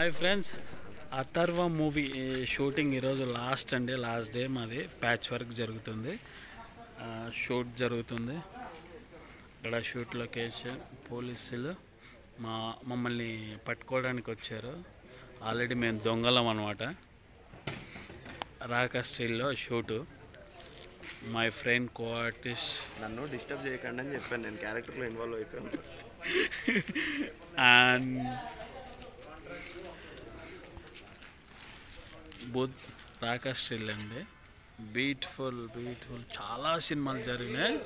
hi friends Atharva movie shooting ఈరోజు last అండి last day మాది ప్యాచ్ వర్క్ జరుగుతుంది ఆ, షూట్ జరుగుతుంది ఇక్కడ షూట్ లొకేషన్ పోలీసులు మా మమ్మల్ని పట్టుకోవడానికి వచ్చారు ఆల్రెడీ మేము దొంగలం అనమాట రాకా స్టిల్లో shoot my friend co artist నన్ను డిస్టర్బ్ చేయకండి అని చెప్పాను నేను క్యారెక్టర్లో ఇన్వాల్వ్ అయిపోయాను అండ్ బుద్ధ్ రాకా స్టిల్ అండి బ్యూటిఫుల్ బ్యూటిఫుల్ చాలా సినిమాలు జరిగినాయి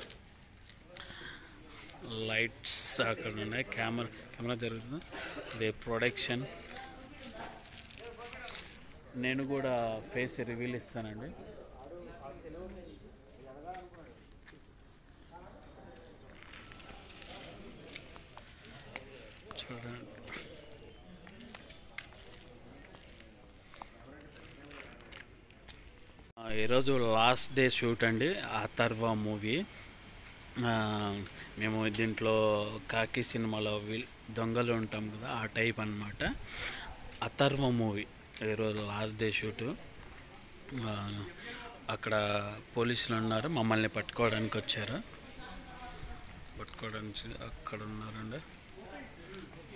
లైట్స్ అక్కడ ఉన్నాయి కెమెరా కెమెరా జరుగుతుంది ఇది ప్రొడక్షన్ నేను కూడా ఫేస్ రివీల్ ఇస్తానండి చూడండి ఆ, ఈరోజు లాస్ట్ డే షూట్ అండి అథర్వ మూవీ ఆ, మేము దీంట్లో కాకి సినిమాలో విల్ దొంగలు ఉంటాం కదా ఆ టైప్ అన్నమాట అథర్వ మూవీ ఈరోజు లాస్ట్ డే షూటు ఆ, అక్కడ పోలీసులు ఉన్నారు మమ్మల్ని పట్టుకోవడానికి వచ్చారు పట్టుకోవడానికి అక్కడ ఉన్నారండి